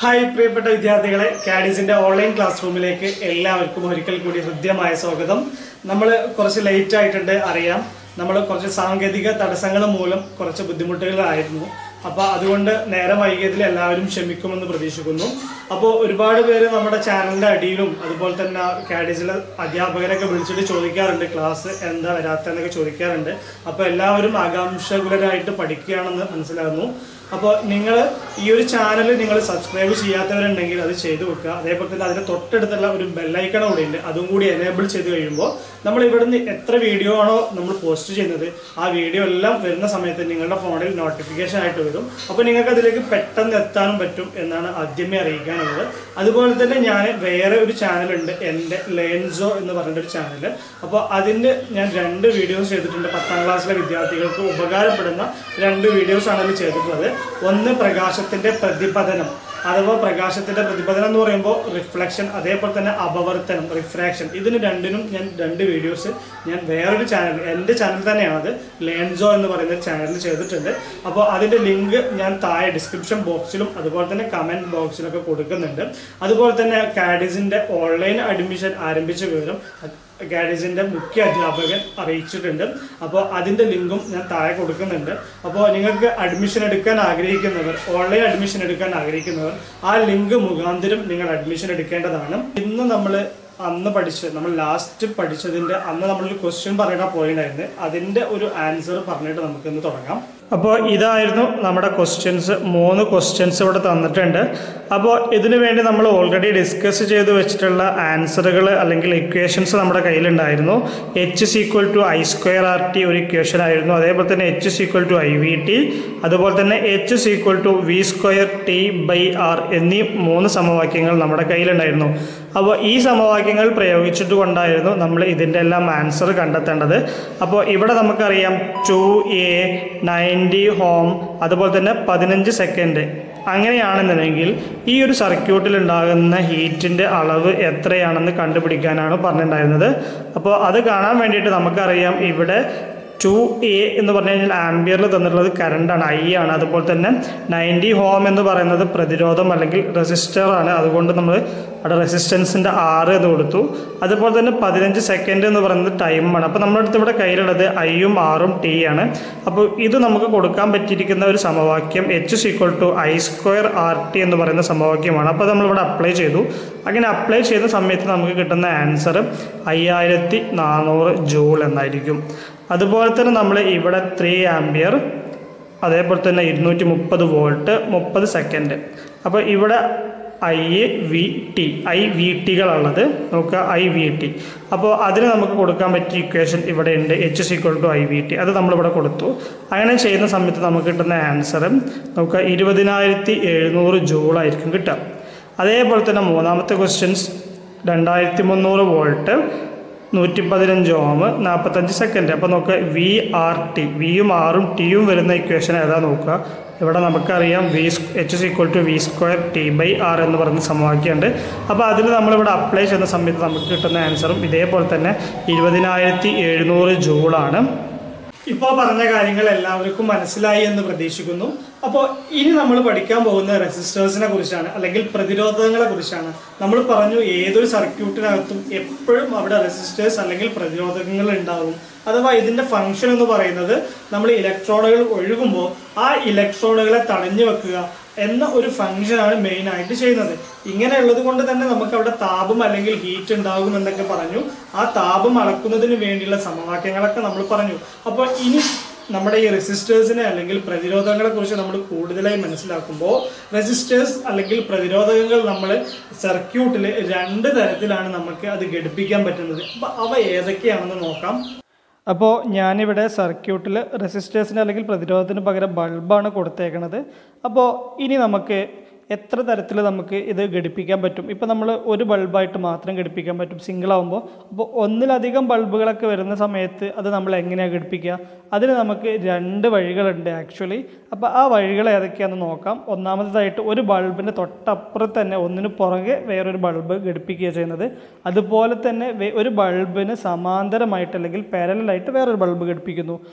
hi പ്രിയപ്പെട്ട വിദ്യാർത്ഥികളെ കാഡീസിന്റെ online class റൂമിലേക്ക് എല്ലാവർക്കും ഒരിക്കൽ കൂടി ഹൃദ്യമായ സ്വാഗതം നമ്മൾ കുറച്ച് ലേറ്റ് ആയിട്ടുണ്ട് അറിയാം നമ്മൾ കുറച്ച് സാങ്കേതിക തടസ്സങ്ങൾ മൂലം കുറച്ച് ബുദ്ധിമുട്ടുകളായിരുന്നു അപ്പോൾ അതുകൊണ്ട് നേരം വൈകിയതിൽ എല്ലാവരും ക്ഷമിക്കുമെന്ന് പ്രതീക്ഷിക്കുന്നു അപ്പോൾ ഒരുപാട് പേര് നമ്മുടെ ചാനലിന്റെ അടിയിലും അതുപോലെ തന്നെ കാഡീസിലെ അധ്യാപകരൊക്കെ വിളിച്ചിട്ട് ചോദിക്കാറുണ്ട് ക്ലാസ് എന്താ വരാത്തതെന്നൊക്കെ ചോദിക്കാറുണ്ട് അപ്പോൾ എല്ലാവരും ആകാംക്ഷകുലരായിട്ട് പഠിക്കുകയാണെന്ന് മനസ്സിലാകുന്നു അപ്പോൾ നിങ്ങൾ ഈ ഒരു ചാനൽ നിങ്ങൾ സബ്സ്ക്രൈബ് ചെയ്യാത്തവരുണ്ടെങ്കിൽ അത് ചെയ്തു വെക്കുക അതേപോലെ തന്നെ അതിന് തൊട്ടടുത്തുള്ള ഒരു ബെല്ലൈക്കൺ കൂടി ഉണ്ട് അതും കൂടി എനേബിൾ ചെയ്ത് കഴിയുമ്പോൾ നമ്മൾ ഇവിടുന്ന് എത്ര വീഡിയോ ആണോ നമ്മൾ പോസ്റ്റ് ചെയ്യുന്നത് ആ വീഡിയോ എല്ലാം വരുന്ന സമയത്ത് നിങ്ങളുടെ ഫോണിൽ നോട്ടിഫിക്കേഷൻ ആയിട്ട് വരും അപ്പോൾ നിങ്ങൾക്ക് അതിലേക്ക് പെട്ടെന്ന് എത്താനും പറ്റും എന്നാണ് ആദ്യമേ അറിയിക്കാനുള്ളത് അതുപോലെ തന്നെ ഞാൻ വേറെ ഒരു ചാനലുണ്ട് എൻ്റെ ലേൻസോ എന്ന് പറഞ്ഞിട്ടൊരു ചാനൽ അപ്പോൾ അതിൻ്റെ ഞാൻ രണ്ട് വീഡിയോസ് ചെയ്തിട്ടുണ്ട് പത്താം ക്ലാസ്സിലെ വിദ്യാർത്ഥികൾക്ക് ഉപകാരപ്പെടുന്ന രണ്ട് വീഡിയോസ് ആണ് അതിൽ ചെയ്തിട്ടുള്ളത് ഒന്ന് പ്രകാശത്തിൻ്റെ പ്രതിപതനം അഥവാ പ്രകാശത്തിന്റെ പ്രതിപതനം എന്ന് പറയുമ്പോൾ റിഫ്ലക്ഷൻ അതേപോലെ തന്നെ അപവർത്തനം റിഫ്രാക്ഷൻ ഇതിന് രണ്ടിനും ഞാൻ രണ്ട് വീഡിയോസ് ഞാൻ വേറൊരു ചാനൽ എൻ്റെ ചാനൽ തന്നെയാണത് ലേൺസോ എന്ന് പറയുന്ന ചാനലിൽ ചെയ്തിട്ടുണ്ട് അപ്പോൾ അതിൻ്റെ ലിങ്ക് ഞാൻ താഴെ ഡിസ്ക്രിപ്ഷൻ ബോക്സിലും അതുപോലെ തന്നെ കമൻറ്റ് ബോക്സിലൊക്കെ കൊടുക്കുന്നുണ്ട് അതുപോലെ തന്നെ കാഡിസിൻ്റെ ഓൺലൈൻ അഡ്മിഷൻ ആരംഭിച്ച വിവരം ഗാഡീസിൻ്റെ മുഖ്യ അധ്യാപകൻ അറിയിച്ചിട്ടുണ്ട് അപ്പോൾ അതിൻ്റെ ലിങ്കും ഞാൻ താഴെ കൊടുക്കുന്നുണ്ട് അപ്പോൾ നിങ്ങൾക്ക് അഡ്മിഷൻ എടുക്കാൻ ആഗ്രഹിക്കുന്നവർ ഓൺലൈൻ അഡ്മിഷൻ എടുക്കാൻ ആഗ്രഹിക്കുന്നവർ ആ ലിങ്ക് മുഖാന്തരം നിങ്ങൾ അഡ്മിഷൻ എടുക്കേണ്ടതാണ് ഇന്ന് നമ്മൾ അന്ന് പഠിച്ച നമ്മൾ ലാസ്റ്റ് പഠിച്ചതിൻ്റെ അന്ന് നമ്മളൊരു ക്വസ്റ്റ്യൻ പറയാൻ പോയിണ്ടായിരുന്നു അതിൻ്റെ ഒരു ആൻസർ പറഞ്ഞിട്ട് നമുക്കിന്ന് തുടങ്ങാം അപ്പോൾ ഇതായിരുന്നു നമ്മുടെ ക്വസ്റ്റ്യൻസ് മൂന്ന് ക്വസ്റ്റ്യൻസ് ഇവിടെ തന്നിട്ടുണ്ട് അപ്പോൾ ഇതിനു വേണ്ടി നമ്മൾ ഓൾറെഡി ഡിസ്കസ് ചെയ്ത് വെച്ചിട്ടുള്ള ആൻസറുകൾ അല്ലെങ്കിൽ ഇക്വേഷൻസ് നമ്മുടെ കയ്യിലുണ്ടായിരുന്നു H is equal to I square R T ഒരു ഇക്വേഷൻ ആയിരുന്നു അതേപോലെ തന്നെ H is equal to I V T അതുപോലെ തന്നെ H is equal to V square T by R എന്നീ മൂന്ന് സമവാക്യങ്ങൾ നമ്മുടെ കയ്യിലുണ്ടായിരുന്നു അപ്പോൾ ഈ സമവാക്യങ്ങൾ പ്രയോഗിച്ചിട്ട് കൊണ്ടായിരുന്നു നമ്മൾ ഇതിൻ്റെ എല്ലാം ആൻസർ കണ്ടെത്തേണ്ടത് അപ്പോൾ ഇവിടെ നമുക്കറിയാം ടു എ നയൻറ്റി ഹോം അതുപോലെ തന്നെ പതിനഞ്ച് സെക്കൻഡ് അങ്ങനെയാണെന്നുണ്ടെങ്കിൽ ഈ ഒരു സർക്യൂട്ടിൽ ഉണ്ടാകുന്ന ഹീറ്റിൻ്റെ അളവ് എത്രയാണെന്ന് കണ്ടുപിടിക്കാനാണ് പറഞ്ഞിട്ടുണ്ടായിരുന്നത് അപ്പോൾ അത് കാണാൻ വേണ്ടിയിട്ട് നമുക്കറിയാം ഇവിടെ ടു എ എന്ന് പറഞ്ഞു കഴിഞ്ഞാൽ ആംബിയറിൽ തന്നിട്ടുള്ളത് കറണ്ടാണ് ഐ ആണ് അതുപോലെ തന്നെ നയൻറ്റി ഹോം എന്ന് പറയുന്നത് പ്രതിരോധം അല്ലെങ്കിൽ റെസിസ്റ്റർ ആണ് അതുകൊണ്ട് നമ്മൾ അവിടെ റെസിസ്റ്റൻസിൻ്റെ ആറ് എന്ന് കൊടുത്തു അതുപോലെ തന്നെ പതിനഞ്ച് സെക്കൻഡ് എന്ന് പറയുന്നത് ടൈമാണ് അപ്പോൾ നമ്മുടെ അടുത്ത് ഇവിടെ കയ്യിലുള്ളത് ഐയും ആറും ടി ആണ് അപ്പോൾ ഇത് നമുക്ക് കൊടുക്കാൻ പറ്റിയിരിക്കുന്ന ഒരു സമവാക്യം H is equal to I square R T എന്ന് പറയുന്ന സമവാക്യമാണ് അപ്പോൾ നമ്മളിവിടെ അപ്ലൈ ചെയ്തു അങ്ങനെ അപ്ലൈ ചെയ്യുന്ന സമയത്ത് നമുക്ക് കിട്ടുന്ന ആൻസർ അയ്യായിരത്തി നാനൂറ് ജൂൾ എന്നായിരിക്കും അതുപോലെ തന്നെ നമ്മൾ ഇവിടെ ത്രീ ആംബിയർ അതേപോലെ തന്നെ ഇരുന്നൂറ്റി മുപ്പത് വോൾട്ട് മുപ്പത് സെക്കൻഡ് അപ്പോൾ ഇവിടെ I V T I V ടികളുള്ളത് നോക്കുക ഐ വി ടി അപ്പോൾ അതിന് നമുക്ക് കൊടുക്കാൻ പറ്റിയ ഇക്വേഷൻ ഇവിടെ ഉണ്ട് H is equal to I V T അത് നമ്മളിവിടെ കൊടുത്തു അങ്ങനെ ചെയ്യുന്ന സമയത്ത് നമുക്ക് കിട്ടുന്ന ആൻസർ നമുക്ക് ഇരുപതിനായിരത്തി എഴുന്നൂറ് ജൂളായിരിക്കും കിട്ടുക അതേപോലെ തന്നെ മൂന്നാമത്തെ ക്വസ്റ്റ്യൻസ് രണ്ടായിരത്തി മുന്നൂറ് വോൾട്ട് നൂറ്റി പതിനഞ്ച് ഓം നാൽപ്പത്തഞ്ച് സെക്കൻഡ് അപ്പോൾ നോക്കുക വി ആർ ടി വിയും ആറും ടിയും വരുന്ന ഇക്വേഷൻ ഏതാ നോക്കുക ഇവിടെ നമുക്കറിയാം V H is equal to V square T by R എന്ന് പറയുന്ന സമവാക്യമുണ്ട് അപ്പോൾ അതിൽ നമ്മളിവിടെ അപ്ലൈ ചെയ്യുന്ന സമയത്ത് നമുക്ക് കിട്ടുന്ന ആൻസറും ഇതേപോലെ തന്നെ ഇരുപതിനായിരത്തി എഴുന്നൂറ് ജൂളാണ് ഇപ്പോൾ പറഞ്ഞ കാര്യങ്ങൾ എല്ലാവർക്കും മനസ്സിലായി എന്ന് പ്രതീക്ഷിക്കുന്നു അപ്പോൾ ഇനി നമ്മൾ പഠിക്കാൻ പോകുന്ന റെസിസ്റ്റേഴ്സിനെ കുറിച്ചാണ് അല്ലെങ്കിൽ പ്രതിരോധങ്ങളെ കുറിച്ചാണ് നമ്മൾ പറഞ്ഞു ഏതൊരു സർക്യൂട്ടിനകത്തും എപ്പോഴും അവിടെ റെസിസ്റ്റേഴ്സ് അല്ലെങ്കിൽ പ്രതിരോധകങ്ങൾ ഉണ്ടാകും അഥവാ ഇതിന്റെ ഫംഗ്ഷൻ എന്ന് പറയുന്നത് നമ്മൾ ഇലക്ട്രോണുകൾ ഒഴുകുമ്പോൾ ആ ഇലക്ട്രോണുകളെ തടഞ്ഞു വെക്കുക എന്ന ഒരു ഫംഗ്ഷനാണ് മെയിൻ ആയിട്ട് ചെയ്യുന്നത് ഇങ്ങനെയുള്ളത് കൊണ്ട് തന്നെ നമുക്ക് അവിടെ താപം അല്ലെങ്കിൽ ഹീറ്റ് ഉണ്ടാകും എന്നൊക്കെ പറഞ്ഞു ആ താപം അളക്കുന്നതിന് വേണ്ടിയുള്ള സമവാക്യങ്ങളൊക്കെ നമ്മൾ പറഞ്ഞു അപ്പോൾ ഇനി നമ്മുടെ ഈ റെസിസ്റ്റേഴ്സിനെ അല്ലെങ്കിൽ പ്രതിരോധങ്ങളെ കുറിച്ച് നമ്മൾ കൂടുതലായി മനസ്സിലാക്കുമ്പോൾ റെസിസ്റ്റേഴ്സ് അല്ലെങ്കിൽ പ്രതിരോധകങ്ങൾ നമ്മൾ സർക്യൂട്ടിൽ രണ്ട് തരത്തിലാണ് നമുക്ക് അത് ഘടിപ്പിക്കാൻ പറ്റുന്നത് അപ്പോൾ അവ ഏതൊക്കെയാണെന്ന് നോക്കാം അപ്പോൾ ഞാനിവിടെ സർക്യൂട്ടിൽ റെസിസ്റ്റേഴ്സിന് അല്ലെങ്കിൽ പ്രതിരോധത്തിന് പകരം ബൾബാണ് കൊടുത്തേക്കണത് അപ്പോൾ ഇനി നമുക്ക് എത്ര തരത്തിൽ നമുക്ക് ഇത് ഘടിപ്പിക്കാൻ പറ്റും ഇപ്പോൾ നമ്മൾ ഒരു ബൾബായിട്ട് മാത്രം ഘടിപ്പിക്കാൻ പറ്റും സിംഗിൾ ആകുമ്പോൾ അപ്പോൾ ഒന്നിലധികം ബൾബുകളൊക്കെ വരുന്ന സമയത്ത് അത് നമ്മൾ എങ്ങനെയാണ് ഘടിപ്പിക്കുക അതിന് നമുക്ക് രണ്ട് വഴികളുണ്ട് ആക്ച്വലി അപ്പോൾ ആ വഴികൾ ഏതൊക്കെയാണെന്ന് നോക്കാം ഒന്നാമതായിട്ട് ഒരു ബൾബിൻ്റെ തൊട്ടപ്പുറത്ത് തന്നെ ഒന്നിന് പുറകെ വേറൊരു ബൾബ് ഘടിപ്പിക്കുക ചെയ്യുന്നത് അതുപോലെ തന്നെ വേ- ഒരു ബൾബിന് സമാന്തരമായിട്ട് അല്ലെങ്കിൽ പാരലായിട്ട് വേറൊരു ബൾബ് ഘടിപ്പിക്കുന്നു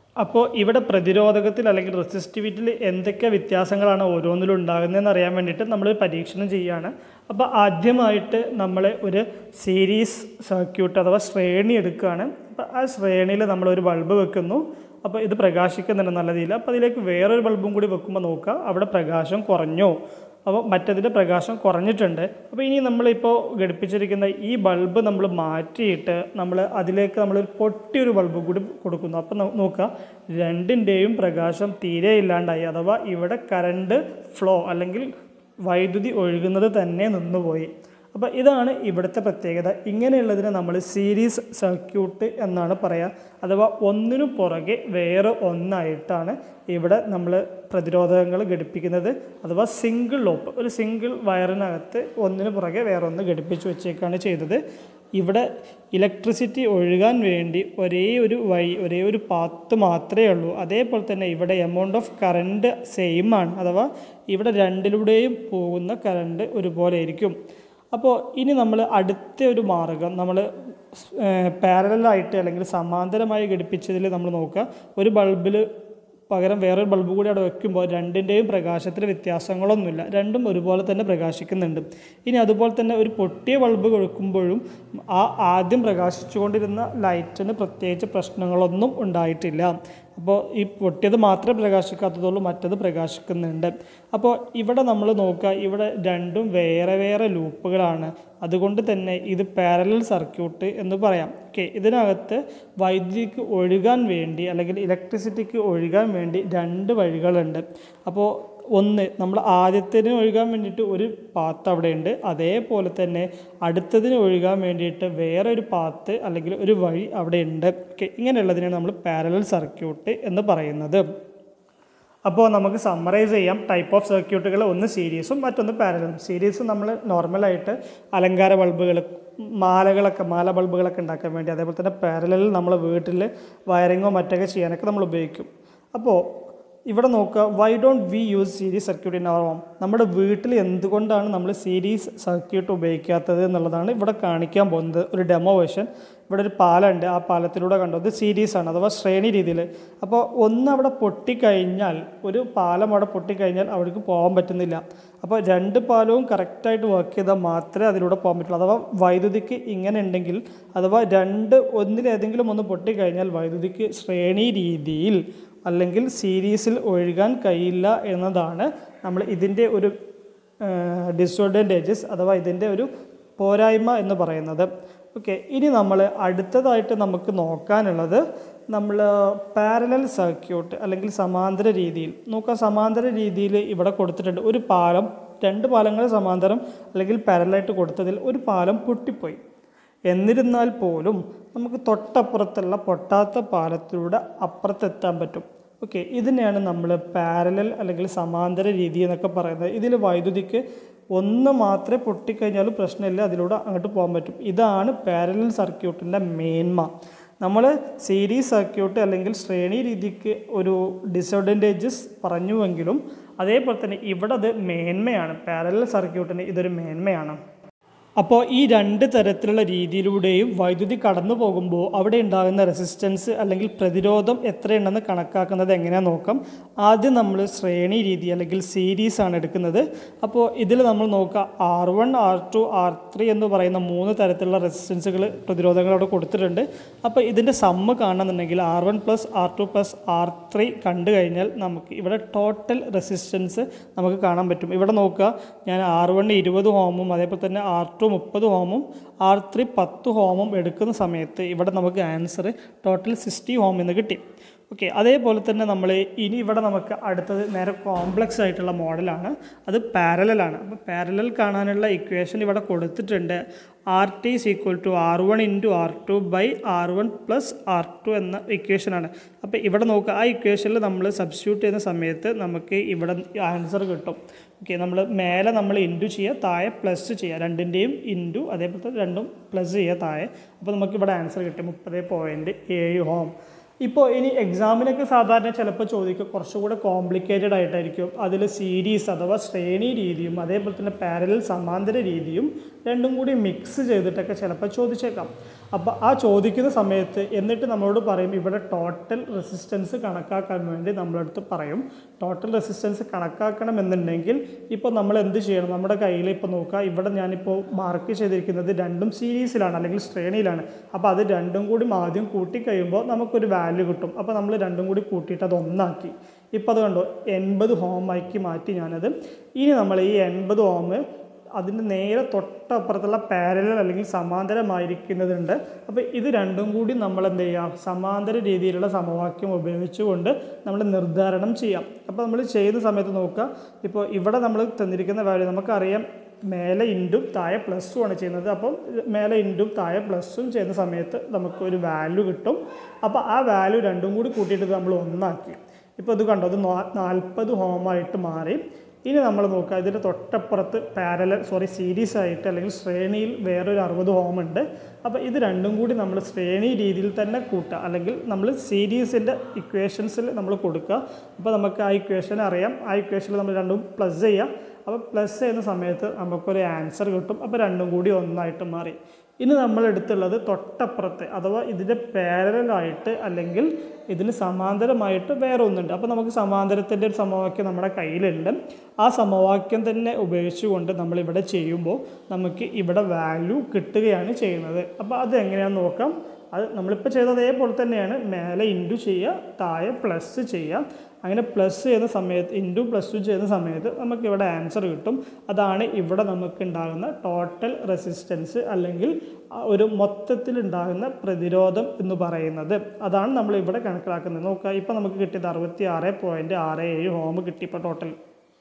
അപ്പോൾ ഇവിടെ പ്രതിരോധകത്തിൽ അല്ലെങ്കിൽ റെസിസ്റ്റിവിറ്റിയിൽ എന്തൊക്കെ വ്യത്യാസങ്ങളാണ് ഓരോന്നിലും ഉണ്ടാകുന്നതെന്ന് അറിയാൻ വേണ്ടിയിട്ട് നമ്മൾ പരീക്ഷണം ചെയ്യുകയാണ് അപ്പോൾ ആദ്യമായിട്ട് നമ്മൾ ഒരു സീരീസ് സർക്യൂട്ട് അഥവാ ശ്രേണി എടുക്കുകയാണ് അപ്പോൾ ആ ശ്രേണിയിൽ നമ്മളൊരു ബൾബ് വെക്കുന്നു അപ്പോൾ ഇത് പ്രകാശിക്കുന്നുണ്ട് നല്ല രീതിയിൽ അപ്പോൾ അതിലേക്ക് വേറൊരു ബൾബും കൂടി വെക്കുമ്പോൾ നോക്കുക അവിടെ പ്രകാശം കുറഞ്ഞോ അപ്പോൾ മറ്റതിൻ്റെ പ്രകാശം കുറഞ്ഞിട്ടുണ്ട് അപ്പോൾ ഇനി നമ്മളിപ്പോൾ ഘടിപ്പിച്ചിരിക്കുന്ന ഈ ബൾബ് നമ്മൾ മാറ്റിയിട്ട് നമ്മൾ അതിലേക്ക് നമ്മളൊരു പൊട്ടിയൊരു ബൾബ് കൂടി കൊടുക്കുന്നു അപ്പോൾ നോ- നോക്കുക രണ്ടിൻ്റെയും പ്രകാശം തീരെ ഇല്ലാണ്ടായി അഥവാ ഇവിടെ കറണ്ട് ഫ്ലോ അല്ലെങ്കിൽ വൈദ്യുതി ഒഴുകുന്നത് തന്നെ നിന്നുപോയി അപ്പോൾ ഇതാണ് ഇവിടുത്തെ പ്രത്യേകത ഇങ്ങനെയുള്ളതിനെ നമ്മൾ സീരീസ് സർക്യൂട്ട് എന്നാണ് പറയുക അഥവാ ഒന്നിനു പുറകെ വേറെ ഒന്നായിട്ടാണ് ഇവിടെ നമ്മൾ പ്രതിരോധകങ്ങൾ ഘടിപ്പിക്കുന്നത് അഥവാ സിംഗിൾ ലോപ്പ് ഒരു സിംഗിൾ വയറിനകത്ത് ഒന്നിനു പുറകെ വേറെ ഒന്ന് ഘടിപ്പിച്ച് വെച്ചേക്കാണ് ചെയ്തത് ഇവിടെ ഇലക്ട്രിസിറ്റി ഒഴുകാൻ വേണ്ടി ഒരേ ഒരു വഴി ഒരേ ഒരു പാത്ത് മാത്രമേ ഉള്ളൂ അതേപോലെ തന്നെ ഇവിടെ എമൗണ്ട് ഓഫ് കറണ്ട് സെയിം ആണ് അഥവാ ഇവിടെ രണ്ടിലൂടെയും പോകുന്ന കറണ്ട് ഒരുപോലെ ആയിരിക്കും അപ്പോൾ ഇനി നമ്മൾ അടുത്ത ഒരു മാർഗം നമ്മൾ പാരലായിട്ട് അല്ലെങ്കിൽ സമാന്തരമായി ഘടിപ്പിച്ചതിൽ നമ്മൾ നോക്കുക ഒരു ബൾബിൽ പകരം വേറൊരു ബൾബ് കൂടി അവിടെ വെക്കുമ്പോൾ രണ്ടിൻ്റെയും പ്രകാശത്തിൽ വ്യത്യാസങ്ങളൊന്നുമില്ല രണ്ടും ഒരുപോലെ തന്നെ പ്രകാശിക്കുന്നുണ്ട് ഇനി അതുപോലെ തന്നെ ഒരു പൊട്ടിയ ബൾബ് കൊടുക്കുമ്പോഴും ആ ആദ്യം പ്രകാശിച്ചുകൊണ്ടിരുന്ന ലൈറ്റിന് പ്രത്യേകിച്ച് പ്രശ്നങ്ങളൊന്നും ഉണ്ടായിട്ടില്ല അപ്പോൾ ഈ പൊട്ടിയത് മാത്രമേ പ്രകാശിക്കാത്തതുള്ളൂ മറ്റത് പ്രകാശിക്കുന്നുണ്ട് അപ്പോൾ ഇവിടെ നമ്മൾ നോക്കുക ഇവിടെ രണ്ടും വേറെ വേറെ ലൂപ്പുകളാണ് അതുകൊണ്ട് തന്നെ ഇത് പാരലൽ സർക്യൂട്ട് എന്ന് പറയാം ഓക്കെ ഇതിനകത്ത് വൈദ്യുതിക്ക് ഒഴുകാൻ വേണ്ടി അല്ലെങ്കിൽ ഇലക്ട്രിസിറ്റിക്ക് ഒഴുകാൻ വേണ്ടി രണ്ട് വഴികളുണ്ട് അപ്പോൾ ഒന്ന് നമ്മൾ ആദ്യത്തിന് ഒഴുകാൻ വേണ്ടിയിട്ട് ഒരു പാത്ത് അവിടെയുണ്ട് അതേപോലെ തന്നെ അടുത്തതിന് ഒഴുകാൻ വേണ്ടിയിട്ട് വേറെ ഒരു പാത്ത് അല്ലെങ്കിൽ ഒരു വഴി അവിടെ ഉണ്ട് ഓക്കെ ഇങ്ങനെയുള്ളതിനാണ് നമ്മൾ പാരലൽ സർക്യൂട്ട് എന്ന് പറയുന്നത് അപ്പോൾ നമുക്ക് സമ്മറൈസ് ചെയ്യാം ടൈപ്പ് ഓഫ് സർക്യൂട്ടുകൾ ഒന്ന് സീരീസും മറ്റൊന്ന് പാരലും സീരീസ് നമ്മൾ നോർമലായിട്ട് അലങ്കാര ബൾബുകൾ മാലകളൊക്കെ മാല ബൾബുകളൊക്കെ ഉണ്ടാക്കാൻ വേണ്ടി അതേപോലെ തന്നെ പാരലിൽ നമ്മൾ വീട്ടിൽ വയറിങ്ങോ മറ്റൊക്കെ ചെയ്യാനൊക്കെ നമ്മൾ ഉപയോഗിക്കും അപ്പോൾ ഇവിടെ നോക്കുക why don't we use series circuit in our home നമ്മുടെ വീട്ടിൽ എന്തുകൊണ്ടാണ് നമ്മൾ സീരീസ് സർക്യൂട്ട് ഉപയോഗിക്കാത്തത് എന്നുള്ളതാണ് ഇവിടെ കാണിക്കാൻ പോകുന്നത് ഒരു ഡെമോ വേർഷൻ ഇവിടെ ഒരു പാലമുണ്ട് ആ പാലത്തിലൂടെ കണ്ടു അത് സീരീസ് ആണ് അഥവാ ശ്രേണി രീതിയിൽ അപ്പോൾ ഒന്ന് അവിടെ പൊട്ടിക്കഴിഞ്ഞാൽ ഒരു പാലം അവിടെ പൊട്ടിക്കഴിഞ്ഞാൽ അവിടേക്ക് പോകാൻ പറ്റുന്നില്ല അപ്പോൾ രണ്ട് പാലവും കറക്റ്റായിട്ട് വർക്ക് ചെയ്താൽ മാത്രമേ അതിലൂടെ പോകാൻ പറ്റുള്ളൂ അഥവാ വൈദ്യുതിക്ക് ഇങ്ങനെ ഉണ്ടെങ്കിൽ അഥവാ രണ്ട് ഒന്നിലേതെങ്കിലും ഒന്ന് പൊട്ടിക്കഴിഞ്ഞാൽ വൈദ്യുതിക്ക് ശ്രേണി രീതിയിൽ അല്ലെങ്കിൽ സീരീസിൽ ഒഴുകാൻ കഴിയില്ല എന്നതാണ് നമ്മൾ ഇതിൻ്റെ ഒരു ഡിസ്അഡ്വാൻറ്റേജസ് അഥവാ ഇതിൻ്റെ ഒരു പോരായ്മ എന്ന് പറയുന്നത് ഓക്കെ ഇനി നമ്മൾ അടുത്തതായിട്ട് നമുക്ക് നോക്കാനുള്ളത് നമ്മൾ പാരലൽ സർക്യൂട്ട് അല്ലെങ്കിൽ സമാന്തര രീതിയിൽ നോക്കുക സമാന്തര രീതിയിൽ ഇവിടെ കൊടുത്തിട്ടുണ്ട് ഒരു പാലം രണ്ട് പാലങ്ങൾ സമാന്തരം അല്ലെങ്കിൽ പാരലായിട്ട് കൊടുത്തതിൽ ഒരു പാലം പൊട്ടിപ്പോയി എന്നിരുന്നാൽ പോലും നമുക്ക് തൊട്ടപ്പുറത്തുള്ള പൊട്ടാത്ത പാലത്തിലൂടെ അപ്പുറത്തെത്താൻ പറ്റും ഓക്കെ ഇതിനെയാണ് നമ്മൾ പാരലൽ അല്ലെങ്കിൽ സമാന്തര രീതി എന്നൊക്കെ പറയുന്നത് ഇതിൽ വൈദ്യുതിക്ക് ഒന്ന് മാത്രമേ പൊട്ടിക്കഴിഞ്ഞാലും പ്രശ്നമില്ല അതിലൂടെ അങ്ങോട്ട് പോകാൻ പറ്റും ഇതാണ് പാരലൽ സർക്യൂട്ടിൻ്റെ മേന്മ നമ്മൾ സീരീസ് സർക്യൂട്ട് അല്ലെങ്കിൽ ശ്രേണി രീതിക്ക് ഒരു ഡിസഡ്വാൻറ്റേജസ് പറഞ്ഞുവെങ്കിലും അതേപോലെ തന്നെ ഇവിടെ അത് മേന്മയാണ് പാരലൽ സർക്യൂട്ടിന് ഇതൊരു മേന്മയാണ് അപ്പോൾ ഈ രണ്ട് തരത്തിലുള്ള രീതിയിലൂടെയും വൈദ്യുതി കടന്നു പോകുമ്പോൾ അവിടെ ഉണ്ടാകുന്ന റെസിസ്റ്റൻസ് അല്ലെങ്കിൽ പ്രതിരോധം എത്രയുണ്ടെന്ന് കണക്കാക്കുന്നത് എങ്ങനെയാണെന്ന് നോക്കാം ആദ്യം നമ്മൾ ശ്രേണി രീതി അല്ലെങ്കിൽ സീരീസ് ആണ് എടുക്കുന്നത് അപ്പോൾ ഇതിൽ നമ്മൾ നോക്കുക R one R two R three എന്ന് പറയുന്ന മൂന്ന് തരത്തിലുള്ള റെസിസ്റ്റൻസുകൾ പ്രതിരോധങ്ങൾ അവിടെ കൊടുത്തിട്ടുണ്ട് അപ്പോൾ ഇതിൻ്റെ സമ്മ് കാണുന്നുണ്ടെങ്കിൽ R one plus R two plus R three കണ്ടു കഴിഞ്ഞാൽ നമുക്ക് ഇവിടെ ടോട്ടൽ റെസിസ്റ്റൻസ് നമുക്ക് കാണാൻ പറ്റും ഇവിടെ നോക്കുക ഞാൻ ആർ വൺ ഇരുപത് ഹോമും അതേപോലെ തന്നെ ആർ ടു മുപ്പത് ഹോമും ആർ ത്രീ പത്ത് ഹോമും എടുക്കുന്ന സമയത്ത് ഇവിടെ നമുക്ക് ആൻസർ ടോട്ടൽ സിക്സ്റ്റി ഹോം എന്ന് കിട്ടി ഓക്കെ അതേപോലെ തന്നെ നമ്മൾ ഇനി ഇവിടെ നമുക്ക് അടുത്തത് നേരെ കോംപ്ലക്സ് ആയിട്ടുള്ള മോഡലാണ് അത് പാരലലാണ് അപ്പോൾ പാരലൽ കാണാനുള്ള ഇക്വേഷൻ ഇവിടെ കൊടുത്തിട്ടുണ്ട് R T is equal to R one into R two by R one plus R two എന്ന ഇക്വേഷനാണ് അപ്പോൾ ഇവിടെ നോക്കുക ആ ഇക്വേഷനിൽ നമ്മൾ സബ്സ്റ്റിറ്റ്യൂട്ട് ചെയ്യുന്ന സമയത്ത് നമുക്ക് ഇവിടെ ആൻസർ കിട്ടും ഓക്കെ നമ്മൾ മേലെ നമ്മൾ ഇൻറ്റു ചെയ്യുക താഴെ പ്ലസ് ചെയ്യുക രണ്ടിൻ്റെയും ഇൻറ്റു അതേപോലെ തന്നെ രണ്ടും പ്ലസ് ചെയ്യുക താഴെ അപ്പോൾ നമുക്ക് ഇവിടെ ആൻസർ കിട്ടും മുപ്പത് പോയിൻറ്റ് ഏഴ് ഹോം ഇപ്പോൾ ഇനി എക്സാമിനൊക്കെ സാധാരണ ചിലപ്പോൾ ചോദിക്കുക കുറച്ചുകൂടെ കോംപ്ലിക്കേറ്റഡ് ആയിട്ടായിരിക്കും അതിൽ സീരീസ് അഥവാ ശ്രേണി രീതിയും അതേപോലെ തന്നെ പാരലൽ സമാന്തര രീതിയും രണ്ടും കൂടി മിക്സ് ചെയ്തിട്ടൊക്കെ ചിലപ്പോൾ ചോദിച്ചേക്കാം അപ്പോൾ ആ ചോദിക്കുന്ന സമയത്ത് എന്നിട്ട് നമ്മളോട് പറയും ഇവിടെ ടോട്ടൽ റെസിസ്റ്റൻസ് കണക്കാക്കാൻ വേണ്ടി നമ്മളടുത്ത് പറയും ടോട്ടൽ റെസിസ്റ്റൻസ് കണക്കാക്കണം എന്നുണ്ടെങ്കിൽ ഇപ്പോൾ നമ്മൾ എന്ത് ചെയ്യണം നമ്മുടെ കയ്യിൽ ഇപ്പോൾ നോക്കുക ഇവിടെ ഞാനിപ്പോൾ മാർക്ക് ചെയ്തിരിക്കുന്നത് രണ്ടും സീരീസിലാണ് അല്ലെങ്കിൽ ശ്രേണിയിലാണ് അപ്പോൾ അത് രണ്ടും കൂടി ആദ്യം കൂട്ടിക്കഴിയുമ്പോൾ നമുക്കൊരു വാല്യൂ കിട്ടും അപ്പോൾ നമ്മൾ രണ്ടും കൂടി കൂട്ടിയിട്ട് അത് ഒന്നാക്കി ഇപ്പോൾ അത് കണ്ടോ എൺപത് ഹോമാക്കി മാറ്റി ഞാനത് ഇനി നമ്മൾ ഈ എൺപത് ഹോം അതിൻ്റെ നേരെ തൊട്ടപ്പുറത്തുള്ള പാരലൽ അല്ലെങ്കിൽ സമാന്തരമായിരിക്കുന്നതുണ്ട് അപ്പോൾ ഇത് രണ്ടും കൂടി നമ്മൾ എന്ത് ചെയ്യാം സമാന്തര രീതിയിലുള്ള സമവാക്യം ഉപയോഗിച്ചുകൊണ്ട് നമ്മൾ നിർദ്ധാരണം ചെയ്യാം അപ്പോൾ നമ്മൾ ചെയ്യുന്ന സമയത്ത് നോക്കുക ഇപ്പോൾ ഇവിടെ നമ്മൾ തന്നിരിക്കുന്ന വാല്യൂ നമുക്കറിയാം മേലെ ഇൻറ്റും താഴെ പ്ലസ്സും ആണ് ചെയ്യുന്നത് അപ്പം മേലെ ഇൻറ്റും താഴെ പ്ലസ്സും ചെയ്യുന്ന സമയത്ത് നമുക്കൊരു വാല്യൂ കിട്ടും അപ്പോൾ ആ വാല്യൂ രണ്ടും കൂടി കൂട്ടിയിട്ട് ഇത് നമ്മൾ ഒന്നാക്കി ഇപ്പോൾ ഇത് കണ്ടോ അത് നാൽപ്പത് ഹോമായിട്ട് മാറി ഇനി നമ്മൾ നോക്കുക ഇതിൻ്റെ തൊട്ടപ്പുറത്ത് പാരലൽ സോറി സീരീസ് ആയിട്ട് അല്ലെങ്കിൽ ശ്രേണിയിൽ വേറൊരു അറുപത് ഹോം ഉണ്ട് അപ്പോൾ ഇത് രണ്ടും കൂടി നമ്മൾ ശ്രേണി രീതിയിൽ തന്നെ കൂട്ടുക അല്ലെങ്കിൽ നമ്മൾ സീരീസിൻ്റെ ഇക്വേഷൻസിൽ നമ്മൾ കൊടുക്കുക അപ്പോൾ നമുക്ക് ആ ഇക്വേഷൻ അറിയാം ആ ഇക്വേഷനിൽ നമ്മൾ രണ്ടും പ്ലസ് ചെയ്യാം അപ്പോൾ പ്ലസ് ചെയ്യുന്ന സമയത്ത് നമുക്കൊരു ആൻസർ കിട്ടും അപ്പോൾ രണ്ടും കൂടി ഒന്നായിട്ട് മാറി ഇനി നമ്മൾ എടുത്തുള്ളത് തൊട്ടപ്പുറത്ത് അഥവാ ഇതിൻ്റെ പാരലായിട്ട് അല്ലെങ്കിൽ ഇതിന് സമാന്തരമായിട്ട് വേറെ ഒന്നുണ്ട് അപ്പോൾ നമുക്ക് സമാന്തരത്തിൻ്റെ ഒരു സമവാക്യം നമ്മുടെ കയ്യിലുണ്ട് ആ സമവാക്യം തന്നെ ഉപയോഗിച്ചുകൊണ്ട് നമ്മളിവിടെ ചെയ്യുമ്പോൾ നമുക്ക് ഇവിടെ വാല്യൂ കിട്ടുകയാണ് ചെയ്യുന്നത് അപ്പോൾ അത് എങ്ങനെയാണെന്ന് നോക്കാം അത് നമ്മളിപ്പോൾ ചെയ്ത അതേപോലെ തന്നെയാണ് മേലെ ഇൻറ്റു ചെയ്യുക താഴെ പ്ലസ് ചെയ്യുക അങ്ങനെ പ്ലസ് ചെയ്യുന്ന സമയത്ത് ഇൻറ്റു പ്ലസ് ടു ചെയ്യുന്ന സമയത്ത് നമുക്ക് ഇവിടെ ആൻസർ കിട്ടും അതാണ് ഇവിടെ നമുക്ക് ഉണ്ടാകുന്ന ടോട്ടൽ റെസിസ്റ്റൻസ് അല്ലെങ്കിൽ ആ ഒരു മൊത്തത്തിലുണ്ടാകുന്ന പ്രതിരോധം എന്ന് പറയുന്നത് അതാണ് നമ്മൾ ഇവിടെ കണക്കിലാക്കുന്നത് നോക്കുക ഇപ്പോൾ നമുക്ക് കിട്ടിയത് അറുപത്തി ആറ് പോയിൻറ്റ് ആറ് ഏഴ് ഹോം കിട്ടി ഇപ്പോൾ ടോട്ടൽ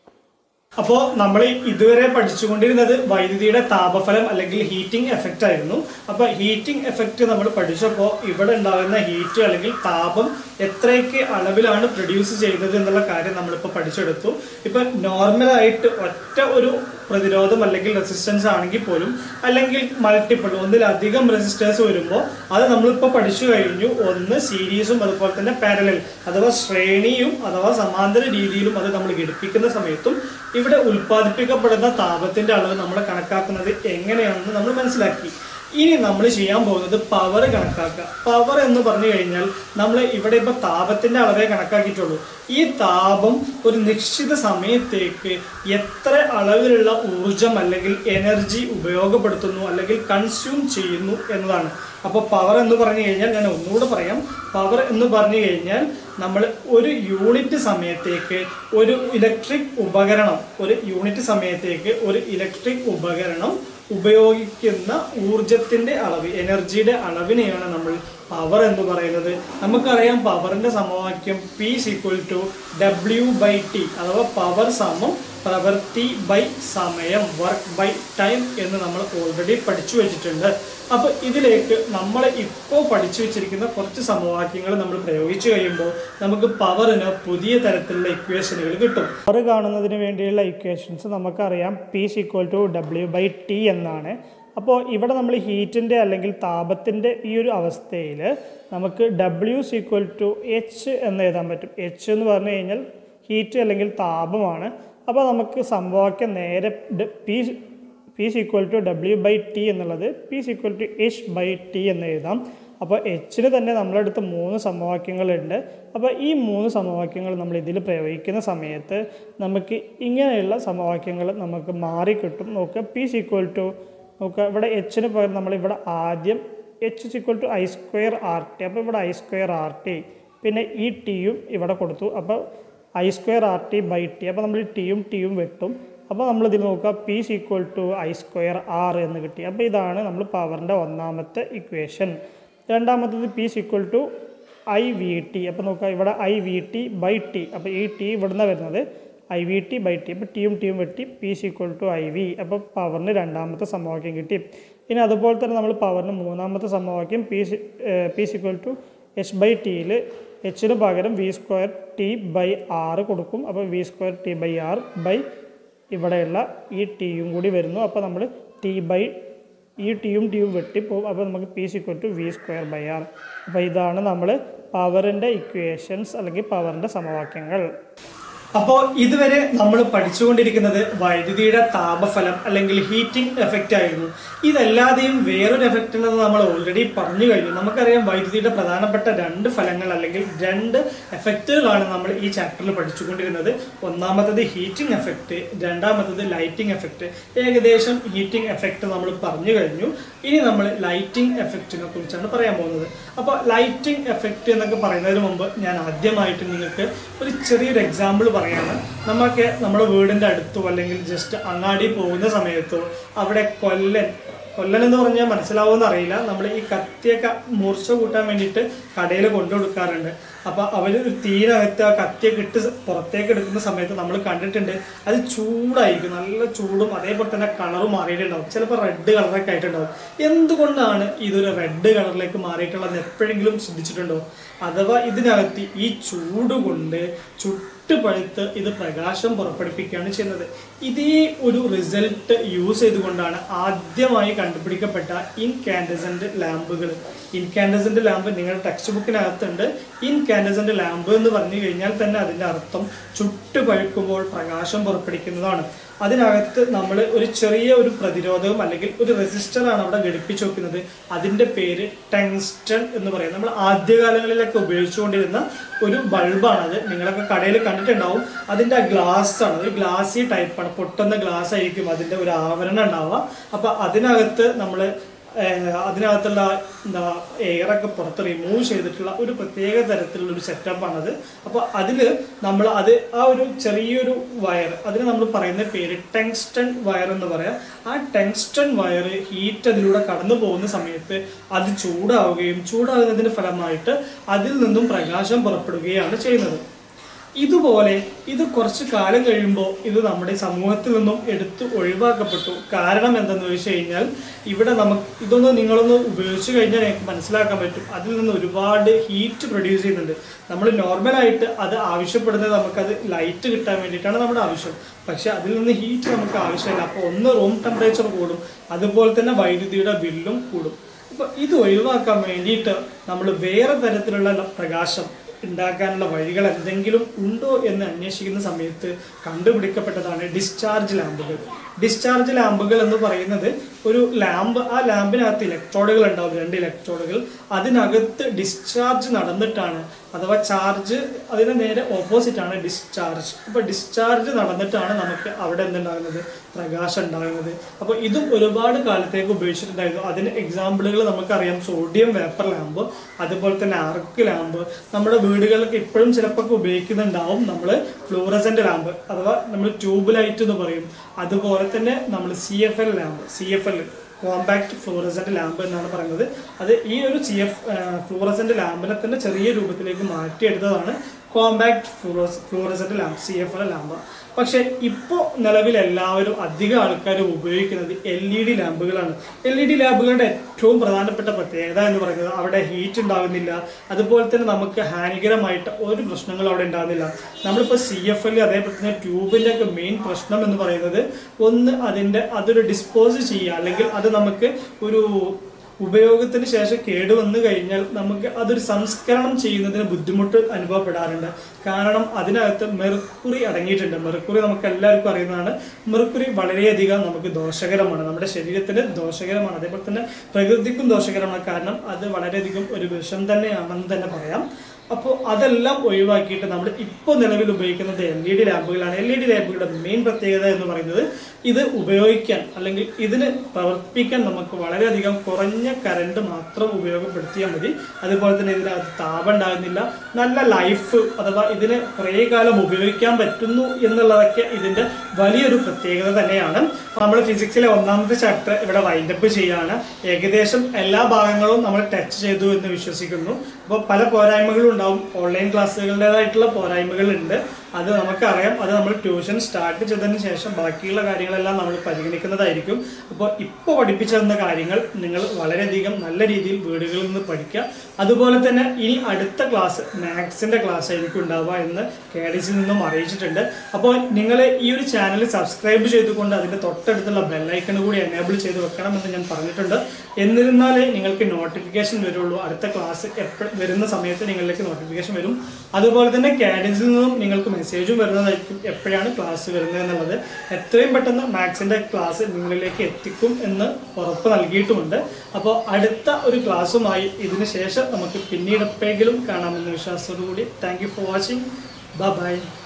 അപ്പോൾ നമ്മൾ ഇതുവരെ പഠിച്ചുകൊണ്ടിരുന്നത് വൈദ്യുതിയുടെ താപഫലം അല്ലെങ്കിൽ ഹീറ്റിംഗ് എഫക്റ്റ് ആയിരുന്നു അപ്പോൾ ഹീറ്റിംഗ് എഫക്റ്റ് നമ്മൾ പഠിച്ചപ്പോൾ ഇവിടെ ഉണ്ടാകുന്ന ഹീറ്റ് അല്ലെങ്കിൽ താപം എത്രയൊക്കെ അളവിലാണ് പ്രൊഡ്യൂസ് ചെയ്തത് എന്നുള്ള കാര്യം നമ്മളിപ്പോൾ പഠിച്ചെടുത്തു ഇപ്പം നോർമലായിട്ട് ഒറ്റ ഒരു പ്രതിരോധം അല്ലെങ്കിൽ റെസിസ്റ്റൻസ് ആണെങ്കിൽ പോലും അല്ലെങ്കിൽ മൾട്ടിപ്പിൾ ഒന്നിലധികം റെസിസ്റ്റേഴ്സ് വരുമ്പോൾ അത് നമ്മളിപ്പോൾ പഠിച്ചു കഴിഞ്ഞു ഒന്ന് സീരീസും അതുപോലെ തന്നെ പാരലൽ അഥവാ ശ്രേണിയും അഥവാ സമാന്തര രീതിയിലും അത് നമ്മൾ ഘടിപ്പിക്കുന്ന സമയത്തും ഇവിടെ ഉൽപ്പാദിപ്പിക്കപ്പെടുന്ന താപത്തിന്റെ അളവ് നമ്മൾ കണക്കാക്കുന്നത് എങ്ങനെയാണെന്ന് നമ്മൾ മനസ്സിലാക്കി ഇനി നമ്മൾ ചെയ്യാൻ പോകുന്നത് പവർ കണക്കാക്കുക പവർ എന്ന് പറഞ്ഞു കഴിഞ്ഞാൽ നമ്മൾ ഇവിടെ ഇപ്പോൾ താപത്തിന്റെ അളവേ കണക്കാക്കിയിട്ടുള്ളൂ ഈ താപം ഒരു നിശ്ചിത സമയത്തേക്ക് എത്ര അളവിലുള്ള ഊർജം അല്ലെങ്കിൽ എനർജി ഉപയോഗപ്പെടുത്തുന്നു അല്ലെങ്കിൽ കൺസ്യൂം ചെയ്യുന്നു എന്നതാണ് അപ്പോൾ പവർ എന്ന് പറഞ്ഞു കഴിഞ്ഞാൽ ഞാൻ ഒന്നുകൂടെ പറയാം പവർ എന്ന് പറഞ്ഞു കഴിഞ്ഞാൽ നമ്മൾ ഒരു യൂണിറ്റ് സമയത്തേക്ക് ഒരു ഇലക്ട്രിക് ഉപകരണം ഒരു യൂണിറ്റ് സമയത്തേക്ക് ഒരു ഇലക്ട്രിക് ഉപകരണം ഉപയോഗിക്കുന്ന ഊർജത്തിന്റെ അളവ് എനർജിയുടെ അളവിനെയാണ് നമ്മൾ പവർ എന്ന് പറയുന്നത് നമുക്കറിയാം പവറിന്റെ സമവാക്യം P equal to W by T അഥവാ പവർ സമം പ്രവൃത്തി ബൈ സമയം വർക്ക് ബൈ ടൈം എന്ന് നമ്മൾ ഓൾറെഡി പഠിച്ചു വെച്ചിട്ടുണ്ട് അപ്പോൾ ഇതിലേക്ക് നമ്മൾ ഇപ്പോൾ പഠിച്ചു വെച്ചിരിക്കുന്ന കുറച്ച് സമവാക്യങ്ങൾ നമ്മൾ പ്രയോഗിച്ചു കഴിയുമ്പോൾ നമുക്ക് പവറിന് പുതിയ തരത്തിലുള്ള ഇക്വേഷനുകൾ കിട്ടും പവർ കാണുന്നതിന് വേണ്ടിയുള്ള ഇക്വേഷൻസ് നമുക്കറിയാം P equal to W by T എന്നാണ് അപ്പോൾ ഇവിടെ നമ്മൾ ഹീറ്റിൻ്റെ അല്ലെങ്കിൽ താപത്തിൻ്റെ ഈ ഒരു അവസ്ഥയിൽ നമുക്ക് ഡബ്ല്യു ഈക്വൽ ടു എച്ച് എന്ന് എഴുതാൻ പറ്റും എച്ച് എന്ന് പറഞ്ഞു കഴിഞ്ഞാൽ ഹീറ്റ് അല്ലെങ്കിൽ താപമാണ് അപ്പോൾ നമുക്ക് സമവാക്യം നേരെ P P equal to W by T എന്നുള്ളത് P equal to H by T എന്ന് എഴുതാം അപ്പോൾ എച്ചിന് തന്നെ നമ്മളടുത്ത് മൂന്ന് സമവാക്യങ്ങളുണ്ട് അപ്പോൾ ഈ മൂന്ന് സമവാക്യങ്ങൾ നമ്മൾ ഇതിൽ പ്രയോഗിക്കുന്ന സമയത്ത് നമുക്ക് ഇങ്ങനെയുള്ള സമവാക്യങ്ങൾ നമുക്ക് മാറിക്കിട്ടും നോക്കുക പി ഈക്വൽ ടു നോക്കുക ഇവിടെ എച്ചിന് പകരം നമ്മൾ ഇവിടെ ആദ്യം H equal to I square R T അപ്പോൾ ഇവിടെ ഐ സ്ക്വയർ ആർ ടി പിന്നെ ഈ ടിയും ഇവിടെ കൊടുത്തു അപ്പോൾ I square R T by T അപ്പോൾ നമ്മൾ ടിയും ടിയും വെട്ടും അപ്പോൾ നമ്മൾ ഇതിൽ നോക്കുക P equal to I square R എന്ന് കിട്ടി അപ്പോൾ ഇതാണ് നമ്മൾ പവറിൻ്റെ ഒന്നാമത്തെ ഇക്വേഷൻ രണ്ടാമത്തത് P equal to I V T അപ്പോൾ നോക്കുക ഇവിടെ I V T by T അപ്പോൾ ഈ ടി ഇവിടുന്ന് വരുന്നത് I V T by T അപ്പോൾ ടിയും ടിയും വെട്ടി P equal to I V അപ്പോൾ പവറിന് രണ്ടാമത്തെ സമവാക്യം കിട്ടി ഇനി അതുപോലെ തന്നെ നമ്മൾ പവറിന് മൂന്നാമത്തെ സമവാക്യം P P equal to H by ടിയിൽ എച്ചിന് പകരം വി സ്ക്വയർ ടി ബൈ ആറ് കൊടുക്കും അപ്പോൾ V square T by R by ഇവിടെയുള്ള ഈ ടിയും കൂടി വരുന്നു അപ്പോൾ നമ്മൾ ടി ബൈ ഈ ടിയും ടിയും വെട്ടിപ്പോവും അപ്പോൾ നമുക്ക് P equal to V square by R അപ്പോൾ ഇതാണ് നമ്മൾ പവറിൻ്റെ ഇക്വേഷൻസ് അല്ലെങ്കിൽ പവറിൻ്റെ സമവാക്യങ്ങൾ അപ്പോൾ ഇതുവരെ നമ്മൾ പഠിച്ചുകൊണ്ടിരിക്കുന്നത് വൈദ്യുതിയുടെ താപഫലം അല്ലെങ്കിൽ ഹീറ്റിംഗ് എഫക്റ്റ് ആയിരുന്നു ഇതല്ലാതെയും വേറൊരു എഫക്റ്റ് ഉണ്ടെന്ന് നമ്മൾ ഓൾറെഡി പറഞ്ഞു കഴിഞ്ഞു നമുക്കറിയാം വൈദ്യുതിയുടെ പ്രധാനപ്പെട്ട രണ്ട് ഫലങ്ങൾ അല്ലെങ്കിൽ രണ്ട് എഫക്റ്റുകളാണ് നമ്മൾ ഈ ചാപ്റ്ററിൽ പഠിച്ചുകൊണ്ടിരുന്നത് ഒന്നാമത്തത് ഹീറ്റിംഗ് എഫക്റ്റ് രണ്ടാമത്തത് ലൈറ്റിംഗ് എഫക്റ്റ് ഏകദേശം ഹീറ്റിംഗ് എഫക്റ്റ് നമ്മൾ പറഞ്ഞു കഴിഞ്ഞു ഇനി നമ്മൾ ലൈറ്റിംഗ് എഫക്റ്റിനെ കുറിച്ചാണ് പറയാൻ പോകുന്നത് അപ്പോൾ ലൈറ്റിംഗ് എഫക്റ്റ് എന്നൊക്കെ പറയുന്നതിന് മുമ്പ് ഞാൻ ആദ്യമായിട്ട് നിങ്ങൾക്ക് ഒരു ചെറിയൊരു എക്സാമ്പിൾ പറയാണ് നമുക്ക് നമ്മുടെ വീടിൻ്റെ അടുത്തോ അല്ലെങ്കിൽ ജസ്റ്റ് അങ്ങാടി പോകുന്ന സമയത്തോ അവിടെ കൊല്ലൻ കൊല്ലൻ എന്ന് പറഞ്ഞാൽ മനസ്സിലാവുമെന്ന് അറിയില്ല നമ്മൾ ഈ കത്തിയൊക്കെ മൂർച്ച കൂട്ടാൻ വേണ്ടിയിട്ട് കടയിൽ കൊണ്ടു കൊടുക്കാറുണ്ട് അപ്പോൾ അവർ തീരകത്ത് ആ കത്തിയൊക്കെ ഇട്ട് പുറത്തേക്ക് എടുക്കുന്ന സമയത്ത് നമ്മൾ കണ്ടിട്ടുണ്ട് അത് ചൂടായിരിക്കും നല്ല ചൂടും അതേപോലെ തന്നെ കളറും മാറിയിട്ടുണ്ടാവും ചിലപ്പോൾ റെഡ് കളറൊക്കെ ആയിട്ടുണ്ടാവും എന്തുകൊണ്ടാണ് ഇതൊരു റെഡ് കളറിലേക്ക് മാറിയിട്ടുള്ളത് എപ്പോഴെങ്കിലും ശ്രദ്ധിച്ചിട്ടുണ്ടോ അഥവാ ഇതിനകത്ത് ഈ ചൂട് കൊണ്ട് ചുട്ട് പഴുത്ത് ഇത് പ്രകാശം പുറപ്പെടുപ്പിക്കുകയാണ് ചെയ്യുന്നത് ഇതേ ഒരു റിസൾട്ട് യൂസ് ചെയ്തുകൊണ്ടാണ് ആദ്യമായി കണ്ടുപിടിക്കപ്പെട്ട ഇൻകാൻഡസന്റ് ലാമ്പുകൾ ഇൻകാൻഡസന്റ് ലാമ്പ് നിങ്ങളുടെ ടെക്സ്റ്റ് ബുക്കിനകത്തുണ്ട് ഇൻകാൻഡസന്റ് ലാമ്പ് എന്ന് പറഞ്ഞു കഴിഞ്ഞാൽ തന്നെ അതിന്റെ അർത്ഥം ചുട്ട് പഴുക്കുമ്പോൾ പ്രകാശം പുറപ്പെടുവിക്കുന്നതാണ് അതിനകത്ത് നമ്മൾ ഒരു ചെറിയ ഒരു പ്രതിരോധവും അല്ലെങ്കിൽ ഒരു റെസിസ്റ്ററാണ് അവിടെ ഘടിപ്പിച്ച് വെക്കുന്നത് അതിൻ്റെ പേര് ടെങ്സ്റ്റൺ എന്ന് പറയും നമ്മൾ ആദ്യകാലങ്ങളിലൊക്കെ ഉപയോഗിച്ചുകൊണ്ടിരുന്ന ഒരു ബൾബാണത് നിങ്ങളൊക്കെ കടയിൽ കണ്ടിട്ടുണ്ടാവും അതിൻ്റെ ഗ്ലാസ് ആണ് ഒരു ഗ്ലാസി ടൈപ്പാണ് പൊട്ടുന്ന ഗ്ലാസ് ആയിരിക്കും അതിൻ്റെ ഒരു ആവരണം ഉണ്ടാവുക അപ്പോൾ അതിനകത്ത് നമ്മൾ അതിനകത്തുള്ള എന്താ എയറൊക്കെ പുറത്ത് റിമൂവ് ചെയ്തിട്ടുള്ള ഒരു പ്രത്യേക തരത്തിലുള്ള ഒരു സെറ്റപ്പാണത് അപ്പോൾ അതിൽ നമ്മൾ അത് ആ ഒരു ചെറിയൊരു വയർ അതിന് നമ്മൾ പറയുന്ന പേര് ടെങ്സ്റ്റൺ വയർ എന്ന് പറയാം ആ ടെങ്സ്റ്റൺ വയർ ഹീറ്റ് അതിലൂടെ കടന്നു പോകുന്ന സമയത്ത് അത് ചൂടാവുകയും ചൂടാകുന്നതിന്റെ ഫലമായിട്ട് അതിൽ നിന്നും പ്രകാശം പുറപ്പെടുകയാണ് ചെയ്യുന്നത് ഇതുപോലെ ഇത് കുറച്ച് കാലം കഴിയുമ്പോൾ ഇത് നമ്മുടെ സമൂഹത്തിൽ നിന്നും എടുത്ത് ഒഴിവാക്കപ്പെട്ടു കാരണം എന്തെന്ന് ചോദിച്ചു കഴിഞ്ഞാൽ ഇവിടെ നമുക്ക് ഇതൊന്ന് നിങ്ങളൊന്ന് ഉപയോഗിച്ച് കഴിഞ്ഞാൽ എനിക്ക് മനസ്സിലാക്കാൻ പറ്റും അതിൽ നിന്ന് ഒരുപാട് ഹീറ്റ് പ്രൊഡ്യൂസ് ചെയ്യുന്നുണ്ട് നമ്മൾ നോർമലായിട്ട് അത് ആവശ്യപ്പെടുന്നത് നമുക്കത് ലൈറ്റ് കിട്ടാൻ വേണ്ടിയിട്ടാണ് നമ്മുടെ ആവശ്യം പക്ഷെ അതിൽ നിന്ന് ഹീറ്റ് നമുക്ക് ആവശ്യമില്ല അപ്പോൾ ഒന്ന് റൂം ടെമ്പറേച്ചർ കൂടും അതുപോലെ തന്നെ വൈദ്യുതിയുടെ ബില്ലും കൂടും അപ്പോൾ ഇത് ഒഴിവാക്കാൻ വേണ്ടിയിട്ട് നമ്മൾ വേറെ തരത്തിലുള്ള പ്രകാശം ഉണ്ടാക്കാനുള്ള വഴികൾ എന്തെങ്കിലും ഉണ്ടോ എന്ന് അന്വേഷിക്കുന്ന സമയത്ത് കണ്ടുപിടിക്കപ്പെട്ടതാണ് ഡിസ്ചാർജ് ലാമ്പുകൾ ഡിസ്ചാർജ് ലാമ്പുകൾ എന്ന് പറയുന്നത് ഒരു ലാമ്പ് ആ ലാമ്പിനകത്ത് ഇലക്ട്രോഡുകൾ ഉണ്ടാവും രണ്ട് ഇലക്ട്രോഡുകൾ അതിനകത്ത് ഡിസ്ചാർജ് നടന്നിട്ടാണ് അഥവാ ചാർജ് അതിന് നേരെ ഓപ്പോസിറ്റ് ആണ് ഡിസ്ചാർജ് അപ്പോൾ ഡിസ്ചാർജ് നടന്നിട്ടാണ് നമുക്ക് അവിടെ എന്തുണ്ടാകുന്നത് പ്രകാശം ഉണ്ടാകുന്നത് അപ്പോൾ ഇതും ഒരുപാട് കാലത്തേക്ക് ഉപയോഗിച്ചിട്ടുണ്ടായിരുന്നു അതിന് എക്സാമ്പിളുകൾ നമുക്കറിയാം സോഡിയം വേപ്പർ ലാമ്പ് അതുപോലെ തന്നെ ആർക്ക് ലാമ്പ് നമ്മുടെ വീടുകളിലൊക്കെ ഇപ്പോഴും ചിലപ്പോൾ ഉപയോഗിക്കുന്നുണ്ടാവും നമ്മൾ ഫ്ലൂറസെന്റ് ലാമ്പ് അഥവാ നമ്മൾ ട്യൂബ് ലൈറ്റ് എന്ന് പറയും അതുപോലെ തന്നെ നമ്മൾ C F L lamp C F L compact fluorescent lamp എന്നാണ് പറയുന്നത് അത് ഈ ഒരു സി എഫ് ഫ്ലൂറസെന്റ് ലാമ്പിനെ തന്നെ ചെറിയ രൂപത്തിലേക്ക് മാറ്റിയെടുത്തതാണ് compact fluores fluorescent lamp C F L lamp പക്ഷേ ഇപ്പോൾ നിലവിൽ എല്ലാവരും അധികം ആൾക്കാരും ഉപയോഗിക്കുന്നത് എൽ ഇ ഡി ലാമ്പുകളാണ് എൽ ഇ ഡി ലാമ്പുകളുടെ ഏറ്റവും പ്രധാനപ്പെട്ട പ്രത്യേകത എന്ന് പറയുന്നത് അവിടെ ഹീറ്റ് ഉണ്ടാകുന്നില്ല അതുപോലെ തന്നെ നമുക്ക് ഹാനികരമായിട്ട് ഒരു പ്രശ്നങ്ങളും അവിടെ ഉണ്ടാകുന്നില്ല നമ്മളിപ്പോൾ സി എഫ് എൽ അതേപോലെ തന്നെ ട്യൂബിൻ്റെ ഒക്കെ മെയിൻ പ്രശ്നം എന്ന് പറയുന്നത് ഒന്ന് അതിൻ്റെ അതൊരു ഡിസ്പോസ് ചെയ്യുക അല്ലെങ്കിൽ അത് നമുക്ക് ഒരു ഉപയോഗത്തിന് ശേഷം കേടുവന്നു കഴിഞ്ഞാൽ നമുക്ക് അതൊരു സംസ്കരണം ചെയ്യുന്നതിന് ബുദ്ധിമുട്ട് അനുഭവപ്പെടാറുണ്ട് കാരണം അതിനകത്ത് മെർക്കുറി അടങ്ങിയിട്ടുണ്ട് മെർക്കുറി നമുക്ക് എല്ലാവർക്കും അറിയുന്നതാണ് മെർക്കുറി വളരെയധികം നമുക്ക് ദോഷകരമാണ് നമ്മുടെ ശരീരത്തിന് ദോഷകരമാണ് അതേപോലെ തന്നെ പ്രകൃതിക്കും ദോഷകരമാണ് കാരണം അത് വളരെയധികം ഒരു വിഷം തന്നെയാണെന്ന് തന്നെ പറയാം അപ്പോൾ അതെല്ലാം ഒഴിവാക്കിയിട്ട് നമ്മൾ ഇപ്പോൾ നിലവിൽ ഉപയോഗിക്കുന്നത് എൽ ഇ ഡി ലാമ്പുകളാണ് എൽ ഇ ഡി ലാമ്പുകളുടെ മെയിൻ പ്രത്യേകത എന്ന് പറയുന്നത് ഇത് ഉപയോഗിക്കാൻ അല്ലെങ്കിൽ ഇതിന് പ്രവർത്തിക്കാൻ നമുക്ക് വളരെയധികം കുറഞ്ഞ കറണ്ട് മാത്രം ഉപയോഗപ്പെടുത്തിയാൽ മതി അതുപോലെ തന്നെ ഇതിനകത്ത് താപം ഉണ്ടാകുന്നില്ല നല്ല ലൈഫ് അഥവാ ഇതിന് കുറേ കാലം ഉപയോഗിക്കാൻ പറ്റുന്നു എന്നുള്ളതൊക്കെ ഇതിന്റെ വലിയൊരു പ്രത്യേകത തന്നെയാണ് നമ്മൾ ഫിസിക്സിലെ ഒന്നാമത്തെ ചാപ്റ്റർ ഇവിടെ വൈൻഡപ്പ് ചെയ്യാണ് ഏകദേശം എല്ലാ ഭാഗങ്ങളും നമ്മൾ ടച്ച് ചെയ്തു എന്ന് വിശ്വസിക്കുന്നു അപ്പോൾ പല പോരായ്മകളും ഉണ്ടാവും ഓൺലൈൻ ക്ലാസ്സുകളുടേതായിട്ടുള്ള പോരായ്മകളുണ്ട് അത് നമുക്കറിയാം അത് നമ്മൾ ട്യൂഷൻ സ്റ്റാർട്ട് ചെയ്തതിന് ശേഷം ബാക്കിയുള്ള കാര്യങ്ങളെല്ലാം നമ്മൾ പരിഗണിക്കുന്നതായിരിക്കും അപ്പോൾ ഇപ്പോൾ പഠിപ്പിച്ചു തന്ന കാര്യങ്ങൾ നിങ്ങൾ വളരെയധികം നല്ല രീതിയിൽ വീടുകളിൽ നിന്ന് പഠിക്കുക അതുപോലെ തന്നെ ഇനി അടുത്ത ക്ലാസ് മാത്സിന്റെ ക്ലാസ് ആയിരിക്കും ഉണ്ടാവുക എന്ന് കെ ഡി സിയിൽ നിന്നും അറിയിച്ചിട്ടുണ്ട് അപ്പോൾ നിങ്ങൾ ഈ ഒരു ചാനൽ സബ്സ്ക്രൈബ് ചെയ്തുകൊണ്ട് അതിന്റെ തൊട്ടടുത്തുള്ള ബെല്ലൈക്കൺ കൂടി എനേബിൾ ചെയ്ത് വെക്കണം എന്ന് ഞാൻ പറഞ്ഞിട്ടുണ്ട് എന്നിരുന്നാലേ നിങ്ങൾക്ക് നോട്ടിഫിക്കേഷൻ വരുള്ളൂ അടുത്ത ക്ലാസ് എപ്പോഴും വരുന്ന സമയത്ത് നിങ്ങളിലേക്ക് നോട്ടിഫിക്കേഷൻ വരും അതുപോലെ തന്നെ കാഡിൻസിൽ നിന്നും നിങ്ങൾക്ക് മെസ്സേജും വരുന്നതായിരിക്കും എപ്പോഴാണ് ക്ലാസ് വരുന്നത് എന്നുള്ളത് എത്രയും പെട്ടെന്ന് മാത്സിന്റെ ക്ലാസ് നിങ്ങളിലേക്ക് എത്തിക്കും എന്ന് ഉറപ്പ് നൽകിയിട്ടുമുണ്ട് അപ്പോൾ അടുത്ത ഒരു ക്ലാസ്സുമായി ഇതിന് ശേഷം നമുക്ക് പിന്നീട് എപ്പോഴെങ്കിലും കാണാമെന്ന വിശ്വാസത്തോടു കൂടി thank you for watching by